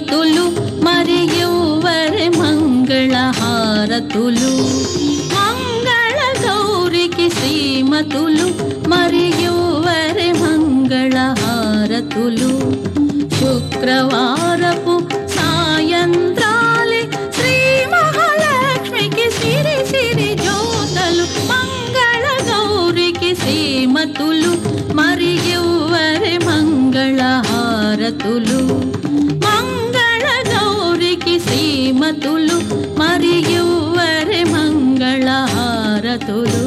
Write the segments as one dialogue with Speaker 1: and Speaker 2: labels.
Speaker 1: శ్రీమతులు మరియువరి మంగళ హారతులు మంగళ గౌరికి శ్రీమతులు మరియువరి మంగళ హారతులు శుక్రవారపు సాయంత్రాలే శ్రీ మహాలక్ష్మికి సిరి సిరి జ్యోతలు మంగళ గౌరికి శ్రీమతులు మరియువరి మంగళ హారతులు మంగళ గౌరికి శ్రీమతులు మరియువరి మంగళ హారతులు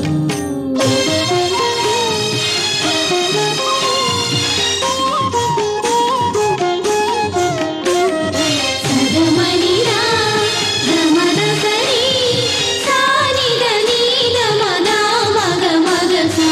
Speaker 2: సదమనిరా గమద సరి సానిద నీద మద మగ మగ సా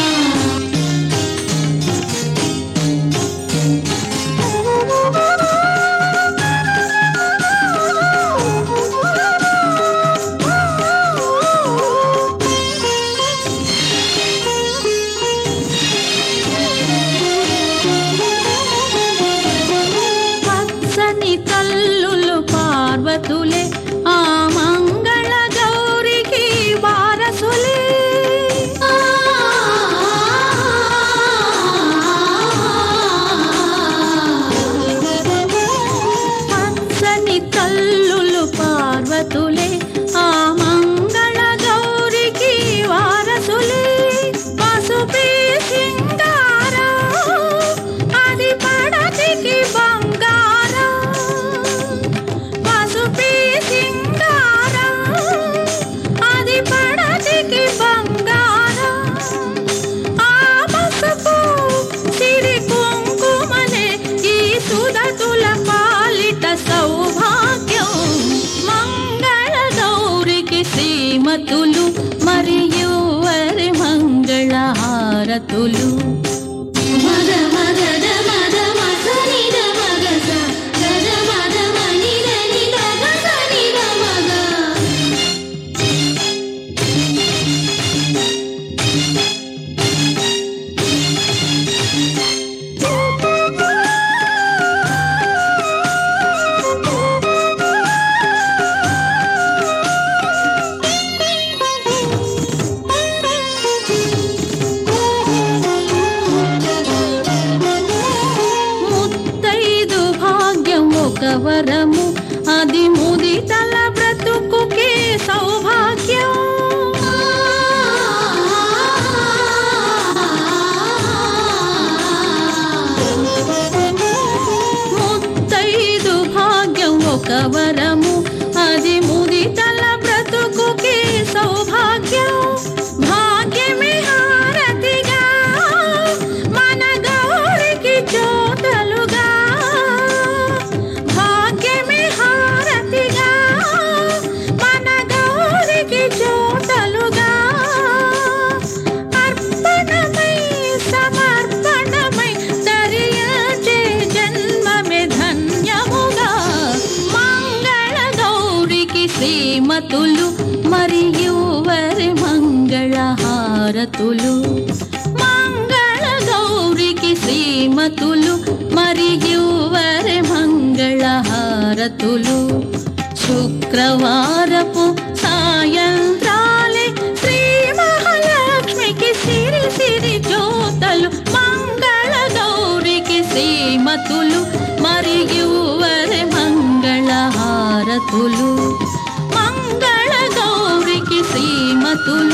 Speaker 1: పచ్చని కల్లులు పార్వతులే ఆ మంగళ గౌరికి వారసులే పచ్చని కల్లులు పార్వతులే ఆ మంగళ గౌరికి వారసులే పసుపే సింగారం అది పడతికి బంగారం పసుపే సింగారం అది పడతికి బంగారం ఆ పసుపు సిరి కుంకుమలే ఈ సుధతుల పాలిట సౌభాగ్యం మంగళ గౌరికి శ్రీమతులు మరియు వరి మంగళ హారతులు
Speaker 2: మద మద ద మద మసని ద మగ సా గద మద మని ద ని ద గ సని ద మగ
Speaker 1: ముత్తైదు భాగ్యం ఒక వరము అది ముదితల బ్రతుకుకే సౌభాగ్యం ముత్తైదు భాగ్యం ఒక వరము అది ముదితల బ్రతుకుకే సౌభాగ్యం భాగ్యమే హారతిగా మన గౌరికి జ్యోతలుగా భాగ్యమే హారతిగా మన గౌరికి జ్యోతలుగా అర్పణమై సమర్పణమై తరియచే జన్మమే ధన్యముగా మంగళ గౌరికి శ్రీమతులు మరియు వరి మంగళ హారతులు మంగళ గౌరికి శ్రీమతులు మరియు వరి మంగళ హారతులు శుక్రవారపు సాయంత్రాలే శ్రీ మహాలక్ష్మికి సిరి సిరి జ్యోతలు మంగళ గౌరికి శ్రీమతులు మరియు వరి మంగళ హారతులు మంగళ గౌరికి శ్రీమతులు